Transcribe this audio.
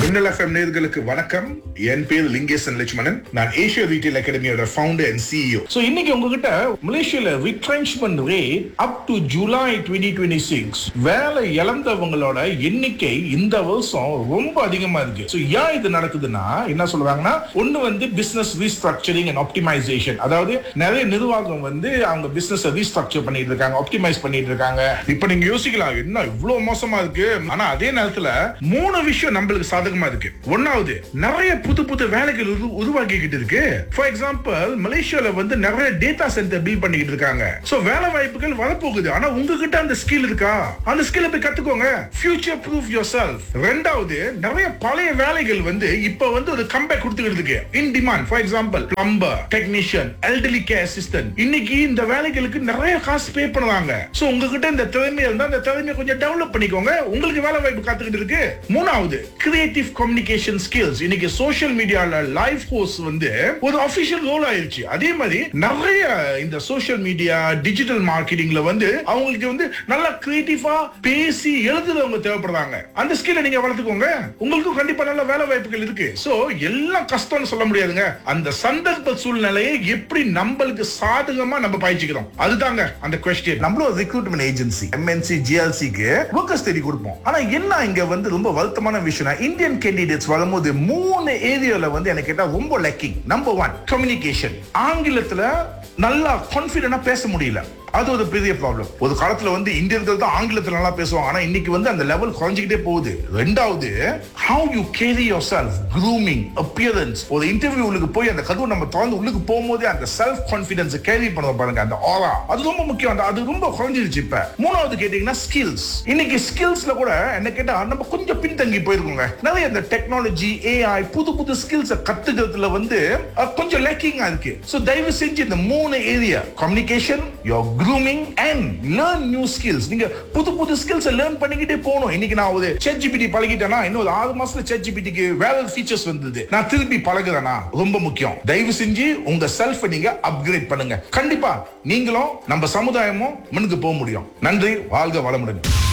மின்னல் எஃப்எம் நேர்களுக்கு வணக்கம் என் பேர் லிங்கேசன் லட்சுமணன் நான் ஏஷியா ரீட்டைல் அகாடமியோட ஃபவுண்டர் அண்ட் சிஇஓ சோ இன்னைக்கு உங்ககிட்ட மலேசியால retrenchment rate up to July 2026 வேலை இழந்தவங்களோட எண்ணிக்கை இந்த வருஷம் ரொம்ப அதிகமா இருக்கு சோ ஏன் இது நடக்குதுன்னா என்ன சொல்றாங்கன்னா ஒண்ணு வந்து பிசினஸ் ரீஸ்ட்ரக்சரிங் அண்ட் ஆப்டிமைசேஷன் அதாவது நிறைய நிர்வாகம் வந்து அவங்க பிசினஸ் ரீஸ்ட்ரக்சர் பண்ணிட்டு இருக்காங்க ஆப்டிமைஸ் பண்ணிட்டு இருக்காங்க இப்ப நீங்க யோசிக்கலாம் என்ன இவ்வளவு மோசமா இருக்கு ஆனா அதே நேரத்துல மூணு விஷயம் நம்மளுக்கு சாதகமா இருக்கு ஒன்னாவது நிறைய புது புது வேலைகள் உரு- உருவாக்கிக்கிட்டு இருக்கு ஃபார் எக்ஸாம்பிள் மலேசியால வந்து நிறைய டேட்டா சென்டர் பில்ட் பண்ணிக்கிட்டு இருக்காங்க சோ வேலை வாய்ப்புகள் வரப்போகுது ஆனா உங்ககிட்ட அந்த ஸ்கில் இருக்கா அந்த ஸ்கில்ல போய் கத்துக்கோங்க ஃபியூச்சர் ப்ரூஃப் யோர் செல்ஃப் ரெண்டாவது நிறைய பழைய வேலைகள் வந்து இப்ப வந்து ஒரு கம்பேக் கொடுத்துக்கிட்டு இருக்கு in demand for example plumber technician elderly care assistant இன்னைக்கு இந்த வேலைகளுக்கு நிறைய காசு பே பண்ணுவாங்க சோ உங்ககிட்ட இந்த திறமை இருந்தா அந்த திறமையை கொஞ்சம் டெவலப் பண்ணிக்கோங்க உங்களுக்கு வேலை வாய்ப்பு காத்துக்கிட்டு இருக்கு மூணாவது கிரியேட்டிவ் கம்யூனிகேஷன் ஸ்கில்ஸ் இன்னைக்கு சோஷியல் மீடியால லைவ் கோர்ஸ் வந்து ஒரு அபிஷியல் ரோல் ஆயிருச்சு அதே மாதிரி நிறைய இந்த சோஷியல் மீடியா டிஜிட்டல் மார்க்கெட்டிங்ல வந்து அவங்களுக்கு வந்து நல்லா கிரியேட்டிவா பேசி எழுதுறவங்க தேவைப்படுறாங்க அந்த ஸ்கில்ல நீங்க வளர்த்துக்கோங்க உங்களுக்கும் கண்டிப்பா நல்ல வேலை வாய்ப்புகள் இருக்கு சோ எல்லாம் கஷ்டம்னு சொல்ல முடியாதுங்க அந்த சந்தர்ப்ப சூழ்நிலையை எப்படி நம்மளுக்கு சாதகமா நம்ம பாய்ச்சிக்கிறோம் அதுதாங்க அந்த கொஸ்டின் நம்மளும் ஒரு ரெக்ரூட்மெண்ட் ஏஜென்சி எம்என்சி ஜிஎல்சிக்கு ஒர்க்கர்ஸ் தேடி கொடுப்போம் ஆனா என்ன இங்க வந்து ரொம்ப வருத்தமான விஷயம் இந்தியன் கேண்டிடேட்ஸ் வரும்போது மூணு ஏரியால வந்து எனக்கு கேட்டா ரொம்ப லக்கிங் நம்பர் ஒன் கம்யூனிகேஷன் ஆங்கிலத்துல நல்லா கான்பிடண்டா பேச முடியல அது ஒரு பெரிய ப்ராப்ளம் ஒரு காலத்துல வந்து இந்தியர்கள் தான் ஆங்கிலத்துல நல்லா பேசுவாங்க ஆனா இன்னைக்கு வந்து அந்த லெவல் குறைஞ்சிக்கிட்டே போகுது ரெண்டாவது how you carry yourself grooming appearance ஒரு இன்டர்வியூ உள்ளுக்கு போய் அந்த கதவு நம்ம திறந்து உள்ளுக்கு போகும்போதே அந்த செல்ஃப் கான்பிடன்ஸ் கேரி பண்ண பாருங்க அந்த ஆரா அது ரொம்ப முக்கியம் அந்த அது ரொம்ப குறைஞ்சிருச்சு இப்ப மூணாவது கேட்டீங்கன்னா ஸ்கில்ஸ் இன்னைக்கு ஸ்கில்ஸ்ல கூட என்ன கேட்டா நம்ம கொஞ்சம் பின்தங்கி போயிருக்கோங்க நிறைய இந்த டெக்னாலஜி ஏஐ புது புது ஸ்கில்ஸ் கத்துக்கிறதுல வந்து அஹ், கொஞ்சம் லேக்கிங்கா இருக்கு சோ தயவு செஞ்சு இந்த மூணு area communication your grooming and learn new skills நீங்க புது புது ஸ்கில்ஸ் லேர்ன் பண்ணிக்கிட்டே போகணும் இன்னைக்கு நான் ஒரு சேட் ஜிபிடி பழகிட்டேன்னா இன்னும் ஒரு ஆறு மாசத்துல சேட் ஜிபிடிக்கு வேற ஃபீச்சர்ஸ் வந்தது நான் திருப்பி பழகுறேனா ரொம்ப முக்கியம் தயவு செஞ்சு உங்க செல்ஃப் நீங்க அப்கிரேட் பண்ணுங்க கண்டிப்பா நீங்களும் நம்ம சமுதாயமும் முன்னுக்கு போக முடியும் நன்றி வாழ்க வளமுடன்